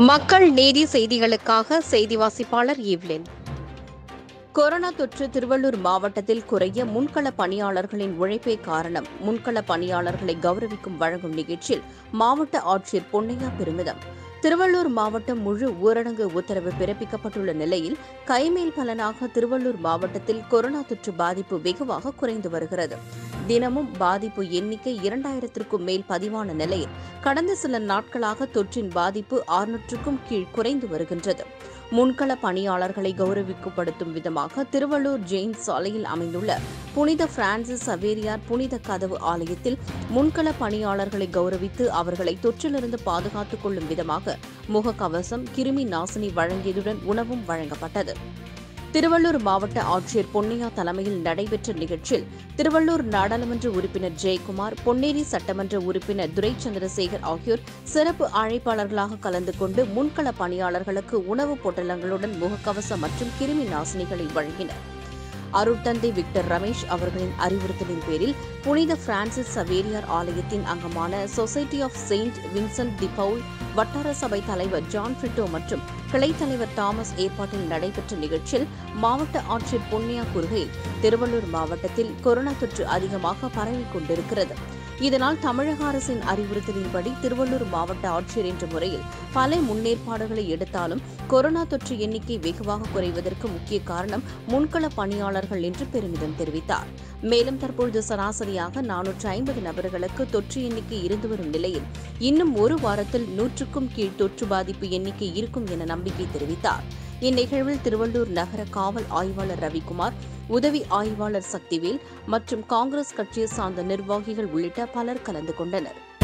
மக்கள் நீதி செய்திகளுக்காக செய்தி வாசிப்பாளர் ஈவ்லின் கொரோனா தொற்று திருவள்ளூர் மாவட்டத்தில் குறைய முன்கள பணியாளர்களின் உழைப்பே காரணம் முன்கள பணியாளர்களை கௌரவிக்கும் வழங்கும் நிகழ்ச்சியில் மாவட்ட ஆட்சியர் பொன்னையா பெருமிதம் திருவள்ளூர் மாவட்டம் முழு ஊரடங்கு உத்தரவு பிறப்பிக்கப்பட்டுள்ள நிலையில் கைமேல் பலனாக திருவள்ளூர் மாவட்டத்தில் கொரோனா தொற்று பாதிப்பு வெகுவாக குறைந்து வருகிறது தினமும் பாதிப்பு எண்ணிக்கை இரண்டாயிரத்திற்கும் மேல் பதிவான நிலையில் கடந்த சில நாட்களாக தொற்றின் பாதிப்பு ஆறுநூற்றுக்கும் கீழ் குறைந்து வருகின்றது முன்கள பணியாளர்களை கௌரவிக்கப்படுத்தும் விதமாக திருவள்ளூர் ஜெயின் சாலையில் அமைந்துள்ள புனித பிரான்சிஸ் சவேரியார் புனித கதவு ஆலயத்தில் முன்கள பணியாளர்களை கௌரவித்து அவர்களை தொற்றிலிருந்து பாதுகாத்துக் கொள்ளும் விதமாக முகக்கவசம் கிருமி நாசினி வழங்கியதுடன் உணவும் வழங்கப்பட்டது திருவள்ளூர் மாவட்ட ஆட்சியர் பொன்னையா தலைமையில் நடைபெற்ற நிகழ்ச்சியில் திருவள்ளூர் நாடாளுமன்ற உறுப்பினர் ஜெயக்குமார் பொன்னேரி சட்டமன்ற உறுப்பினர் துரை சந்திரசேகர் ஆகியோர் சிறப்பு அழைப்பாளர்களாக கலந்து கொண்டு முன்கள பணியாளர்களுக்கு உணவுப் பொட்டலங்களுடன் முகக்கவசம் மற்றும் கிருமி நாசினிகளை வழங்கினர் அருட்தந்தை விக்டர் ரமேஷ் அவர்களின் அறிவுறுத்தலின் பேரில் புனித பிரான்சிஸ் சவேரியார் ஆலயத்தின் அங்கமான society of saint Vincent de Paul வட்டார சபை தலைவர் ஜான் ஃபிட்டோ மற்றும் கிளைத் தலைவர் தாமஸ் ஏற்பாட்டில் நடைபெற்ற நிகழ்ச்சியில் மாவட்ட ஆட்சியர் பொன்னியா கூறுகையில் திருவள்ளூர் மாவட்டத்தில் கொரோனா தொற்று அதிகமாக பரவிக் கொண்டிருக்கிறது இதனால் தமிழக அரசின் அறிவுறுத்தலின்படி திருவள்ளூர் மாவட்ட ஆட்சியர் என்ற முறையில் பல முன்னேற்பாடுகளை எடுத்தாலும் கொரோனா தொற்று எண்ணிக்கை வெகுவாக குறைவதற்கு முக்கிய காரணம் முன்கள பணியாளர்கள் என்று பெருமிதம் தெரிவித்தார் மேலும் தற்பொழுது சராசரியாக நானூற்று ஐம்பது நபர்களுக்கு தொற்று எண்ணிக்கை இருந்து வரும் நிலையில் இன்னும் ஒரு வாரத்தில் நூற்றுக்கும் கீழ் தொற்று பாதிப்பு எண்ணிக்கை இருக்கும் என நம்பிக்கை தெரிவித்தார் இந்நிகழ்வில் திருவள்ளூர் நகர காவல் ஆய்வாளர் ரவிக்குமார் உதவி ஆய்வாளர் சக்திவேல் மற்றும் காங்கிரஸ் கட்சியை சார்ந்த நிர்வாகிகள் உள்ளிட்ட பலர் கலந்து கொண்டனர்